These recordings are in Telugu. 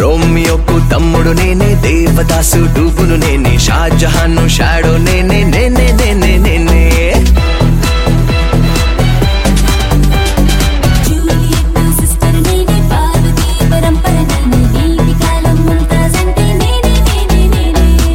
రోమియోకు తమ్ముడు నేనే దేవదాసు డూబును నేనే షాజహాన్ షాడో నేనే నేనే నేనే నేనే జూలియట్ సిస్టర్ నేనే పార్వతి పరంపర నేనే నీటి కాలం ముంతాజ్ అంటే నేనే నేనే నేనే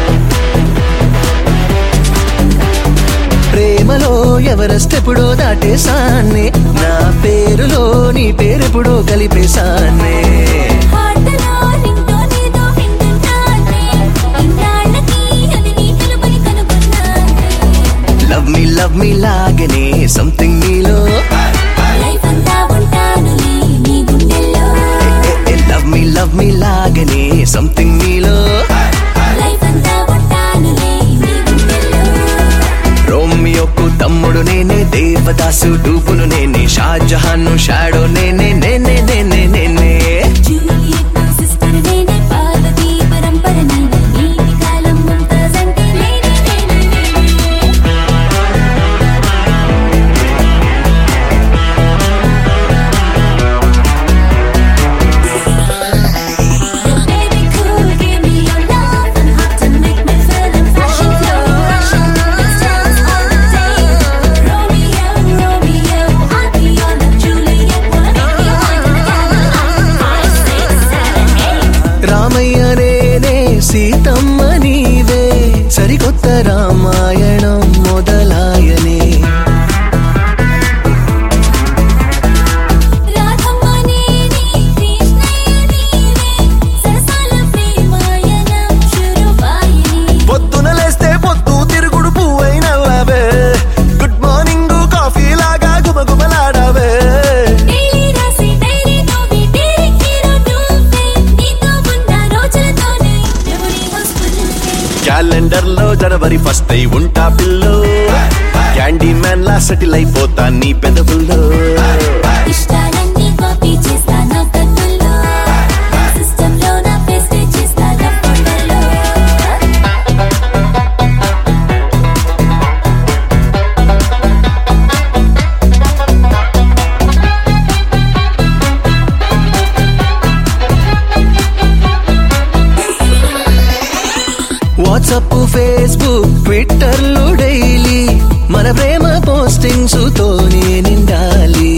ప్రేమలో ఎవరెస్ట్ ఎప్పుడో దాటేశాన్నే నా పేరులో నీ పేరెప్పుడో కలిపేశాన్నే హాటలో నింటో నీతో వింటున్నానే ఇన్నాళ్ళకి అది నీ కనుబలి కనుగొన్నానే లవ్ మీ లవ్ మీ లాగనే సంథింగ్ నీలో లైఫ్ అంతా ఉంటానులే నీ గుండెల్లో లవ్ మీ లవ్ మీ లాగనే సంథింగ్ నీలో లైఫ్ అంతా ఉంటానులే నీ గుండెల్లో రోమియోకు తమ్ముడు నేనే దేవదాసు డూబును నేనే షాజహాన్ షాడో నేనే నేనే నేనే నేనే జూలియట్ సిస్టర్ నేనే పార్వతి పరంపర నేనే నీటి కాలం ముంతాజ్ అంటే నేనే నేనే నేనే Baby, cool, give me your love and hot to make me feel in fashion flow. Let's dance all the day. Romeo, Romeo, I'll be your love, Juliet. Wanna make me wine in the candlelight. Five, six, seven, eight. Ramayya నేనే సీతమ్మ నీవే సరికొత్త రామాయణం మొదలాయనే రాధమ్మ నేనే, కృష్ణయ్య నీవే. సరసాల ప్రేమాయణం శురువాయని. పొద్దున లేస్తే పొద్దు తిరుగుడు పువ్వైనవే గుడ్ మార్నింగ్ కాఫీ లాగా గుమగుమలాడవే డైలీ రాసి డైలీ నోవి డైలీ హీరో నువ్వే. నీతో ఉన్న రోజులతోనే మెమరీ హౌస్ ఫుల్ క్యాలెండర్ లో జనవరి ఫస్ట్ అయి ఉంటా పిల్లో క్యాండీ మ్యాన్ లా సెటిల్ అయిపోతా నీ పెదవుల్లో ఇష్టాలన్నీ కాపీ చేస్తా నా కన్నుల్లో సిస్టమ్ లో నా పేస్ట్ చేస్తా నా ఫోటోలో వాట్సప్ ఫేస్బుక్ ట్విట్టర్లు డైలీ మన ప్రేమ పోస్టింగ్స్ తోనే నిండాలి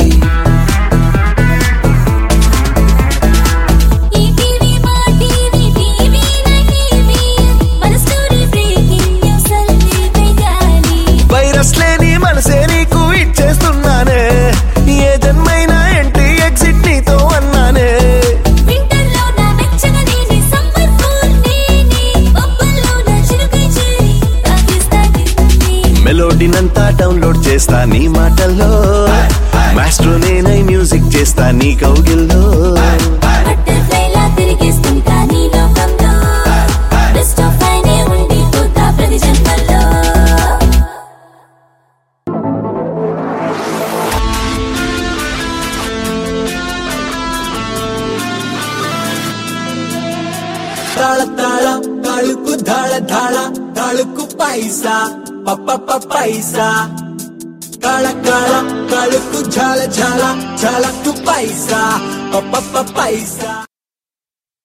ఈ టీవీ మా టీవీ టీవీ నా టీవీ మన స్టోరీ బ్రేకింగ్ న్యూస్ అల్లి వేయాలి వైరస్ లేని మనసే నీకు ఇచ్చేస్తున్నానే ఏ జన్మైనా ఎంటి ఎగ్జిట్ నీతో అన్నానే వింటర్ లో నా వెచ్చగా నేనే సమ్మర్ కూల్ నేనే బొబ్బల్లో నా చిరుకై చేరి తాకిస్తా కింది మెలోడీనంతా డౌన్లోడ్ చేస్తా నీ మాటల్లో మాస్ట్రో నేనై మ్యూజిక్ చేస్తా నీ కౌగిల్లో బటర్ఫ్లైలా తిరిగేస్తుంటా నీ లోకంలో బెస్ట్ ఆఫ్ అయినే ఉండిపోతా ప్రతి జన్మల్లో ತಾಳ ತಾಳ ತಾಳುಕು ಧಾಳ ಧಾಳ ತಾಳುಕು ಪೈಸ ಪಪ್ಪ ಪ ಪೈಸ ಕಾಳ ಕಾಳ ಕಾಳುಕು ಝಾಳ ಝಾಳ ಝಾಳಕು ಪೈಸ ಪಪ್ಪ ಪ ಪೈಸ